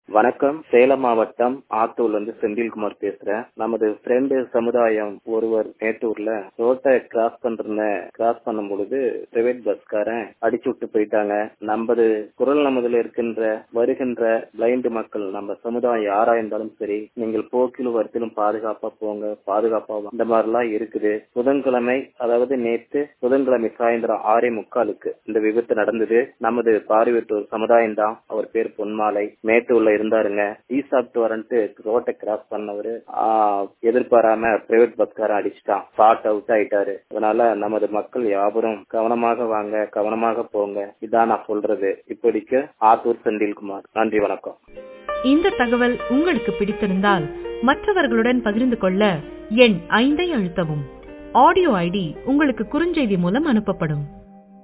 வணக்கம் சேலம் மாவட்டம் ஆத்தூர்ல இருந்து செந்தில்குமார் பேசுறேன் நமது ஃப்ரெண்டு சமுதாயம் ஒருவர் மேட்டூர்ல ரோட்டை கிராஸ் பண்ற கிராஸ் பண்ணும் பொழுது பிரைவேட் பஸ்காரன் அடிச்சு விட்டு போயிட்டாங்க நமது குரல் நமதுல இருக்கின்ற வருகின்ற பிளைண்ட் மக்கள் நம்ம சமுதாயம் யாரா இருந்தாலும் சரி நீங்கள் போக்கிலும் வரத்திலும் பாதுகாப்பா போங்க பாதுகாப்பா இந்த மாதிரி எல்லாம் இருக்குது புதன்கிழமை அதாவது நேற்று புதன்கிழமை சாயந்தரம் ஆறே முக்காலுக்கு இந்த விபத்து நடந்தது நமது பார்வையற்றோர் சமுதாயம் தான் அவர் பேர் பொன்மாலை மேட்டூர்ல இருந்தாருங்க டீ சாப்பிட்டு வரன்ட்டு ரோட்டை கிராஸ் பண்ணவரு எதிர்பாராம பிரைவேட் பஸ்காரன் அடிச்சுட்டான் ஸ்பாட் அவுட் ஆயிட்டாரு அதனால நமது மக்கள் யாவரும் கவனமாக வாங்க கவனமாக போங்க இதான் நான் சொல்றது இப்படிக்கு ஆத்தூர் செந்தில்குமார் நன்றி வணக்கம் இந்த தகவல் உங்களுக்கு பிடித்திருந்தால் மற்றவர்களுடன் பகிர்ந்து கொள்ள எண் ஐந்தை அழுத்தவும் ஆடியோ ஐடி உங்களுக்கு குறுஞ்செய்தி மூலம் அனுப்பப்படும்